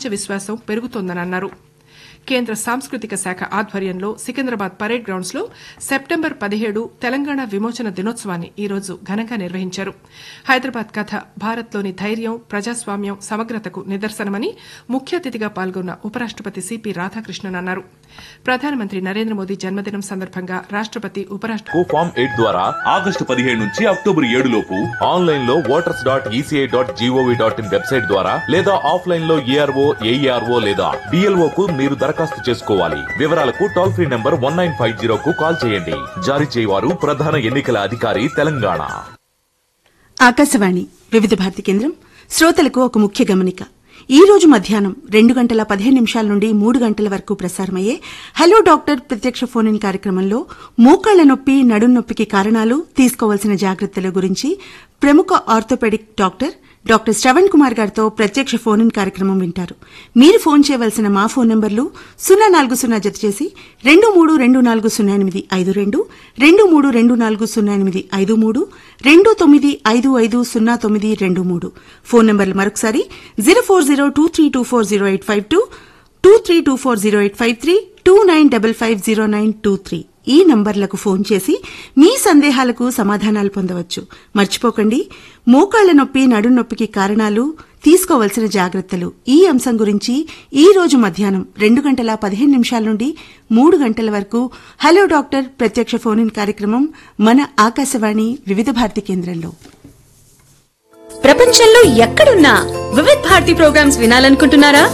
ప్రపంచ విశ్వాసం పెరుగుతోందని అన్నారు కేంద్ర సాంస్కృతిక శాఖ ఆధ్వర్యంలో సికింద్రాబాద్ పరేడ్ గ్రౌండ్స్ లో సెప్టెంబర్ పదిహేడు తెలంగాణ విమోచన దినోత్సవాన్ని ఈ రోజు ఘనంగా నిర్వహించారు హైదరాబాద్ కథ భారత్లోని ధైర్యం ప్రజాస్వామ్యం సమగ్రతకు నిదర్శనమని ముఖ్య అతిథిగా పాల్గొన్న ఉపరాష్టపతి సిపి రాధాకృష్ణన్ అన్నారు ప్రధానమంత్రి నరేంద్ర మోదీ జన్మదినం సందర్భంగా రాష్టపతి ఉపరాష్ట కు ఫామ్ ఎయిట్ ద్వారా ఆగస్టు పదిహేడు నుంచి అక్టోబర్ ఏడు లోపు ఆన్లైన్ లో voters dot ECI dot GOV dot in website ద్వారా లేదా ఆఫ్లైన్ లో ఏఆర్ఓ ఏఈఆర్ఓ లేదా డిఎల్ఓ కు మీరు దరఖాస్తు చేసుకోవాలి వివరాలకు toll free number one nine five zero కు కాల్ చేయండి జారీ చేయవారు ప్రధాన ఎన్నికల అధికారి తెలంగాణ ఆకాశవాణి వివిధ భారతి కేంద్రం శ్రోతలకు ఒక ముఖ్య గమనిక ఈ రోజు మధ్యాహ్నం రెండు గంటల పదిహేను నిమిషాల నుండి మూడు గంటల వరకు ప్రసారమయ్యే హలో డాక్టర్ ప్రత్యక్ష ఫోన్ ఇన్ కార్యక్రమంలో మోకాళ్ల నొప్పి నడుం నొప్పికి కారణాలు తీసుకోవాల్సిన జాగ్రత్తల గురించి ప్రముఖ orthopaedic doctor doctor Shravan Kumar గారితో ప్రత్యక్ష ఫోన్ ఇన్ కార్యక్రమం వింటారు మీరు ఫోన్ చేయవలసిన మా ఫోన్ నంబర్లు సున్నా నాలుగు సున్నా జత చేసి రెండు మూడు రెండు నాలుగు సున్నా ఎనిమిది ఐదు రెండు రెండు మూడు రెండు నాలుగు సున్నా ఎనిమిది ఐదు మూడు రెండు తొమ్మిది ఐదు ఐదు సున్నా తొమ్మిది రెండు మూడు ఫోన్ నంబర్లు మరొకసారి zero four zero two three two four zero eight five two two three two four zero eight five three two nine double five zero nine two three ఈ నంబర్లకు ఫోన్ చేసి మీ సందేహాలకు సమాధానాలు పొందవచ్చు మర్చిపోకండి మోకాళ్ల నొప్పి నడుం నొప్పికి కారణాలు తీసుకోవలసిన జాగ్రత్తలు ఈ అంశం గురించి ఈ రోజు మధ్యాహ్నం రెండు గంటల పదిహేను నిమిషాల నుండి మూడు గంటల వరకు హలో డాక్టర్ ప్రత్యక్ష ఫోన్ ఇన్ కార్యక్రమం మన ఆకాశవాణి వివిధ భారతి కేంద్రంలో ప్రపంచంలో ఎక్కడున్నా వివిధ్ భారతి ప్రోగ్రామ్స్ వినాలనుకుంటున్నారా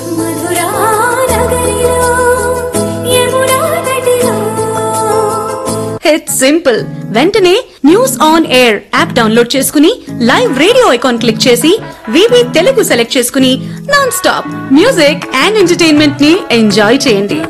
ఇట్స్ సింపుల్ వెంటనే news on air app download చేసుకుని లైవ్ రేడియో ఐకాన్ క్లిక్ చేసి వివి తెలుగు సెలెక్ట్ చేసుకుని non stop music and entertainment ని ఎంజాయ్ చేయండి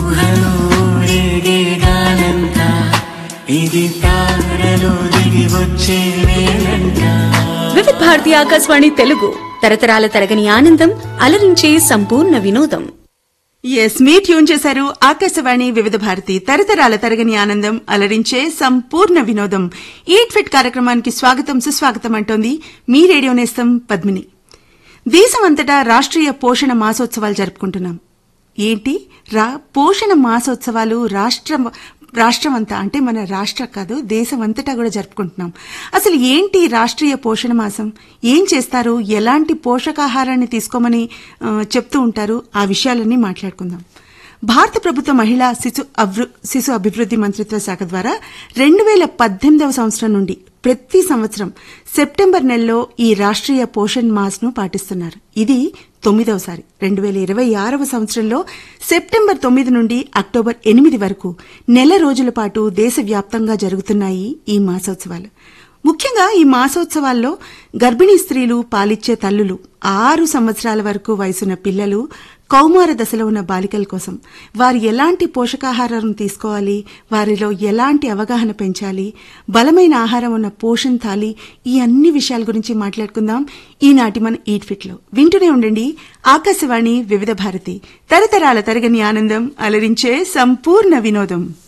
ఇది తారలో దిగి వచ్చే వేళంట వివిధ్ భారతి ఆకాశవాణి తెలుగు తరతరాల తరగని ఆనందం అలరించే సంపూర్ణ వినోదం ఎస్ మీ ట్యూన్ చేశారు ఆకాశవాణి వివిధ భారతి తరతరాల తరగని ఆనందం అలరించే సంపూర్ణ వినోదం ఈట్ ఫిట్ కార్యక్రమానికి స్వాగతం సుస్వాగతం అంటోంది మీ రేడియో నేస్తం పద్మిని దేశమంతటా రాష్ట్రీయ పోషణ మాసోత్సవాలు జరుపుకుంటున్నాం ఏంటి రా పోషణ మాసోత్సవాలు రాష్ట్ర రాష్ట్రం అంతా అంటే మన రాష్ట్ర కాదు దేశం అంతటా కూడా జరుపుకుంటున్నాం అసలు ఏంటి రాష్ట్రీయ పోషణ మాసం ఏం చేస్తారు ఎలాంటి పోషకాహారాన్ని తీసుకోమని ఆ, చెప్తూ ఉంటారు ఆ విషయాలన్నీ మాట్లాడుకుందాం భారత ప్రభుత్వ మహిళా శిశు అభృ- శిశు అభివృద్ది మంత్రిత్వ శాఖ ద్వారా రెండు వేల పద్దెనిమిదవ సంవత్సరం నుండి ప్రతి సంవత్సరం సెప్టెంబర్ నెలలో ఈ రాష్ట్రీయ పోషణ్ మాస్ ను పాటిస్తున్నారు ఇది తొమ్మిదవసారి రెండు వేల ఇరవై ఆరవ సంవత్సరంలో సెప్టెంబర్ తొమ్మిది నుండి అక్టోబర్ ఎనిమిది వరకు నెల రోజుల పాటు దేశవ్యాప్తంగా జరుగుతున్నాయి ఈ మాసోత్సవాలు ముఖ్యంగా ఈ మాసోత్సవాల్లో గర్భిణీ స్త్రీలు పాలిచ్చే తల్లులు ఆరు సంవత్సరాల వరకు వయసున్న పిల్లలు కౌమార దశలో ఉన్న బాలికల కోసం వారు ఎలాంటి పోషకాహారం తీసుకోవాలి వారిలో ఎలాంటి అవగాహన పెంచాలి బలమైన ఆహారం ఉన్న పోషణ్ థాలి ఈ అన్ని విషయాల గురించి మాట్లాడుకుందాం ఈనాటి మన ఈట్ ఫిట్ లో వింటూనే ఉండండి ఆకాశవాణి వివిధ భారతి తరతరాల తరగని ఆనందం అలరించే సంపూర్ణ వినోదం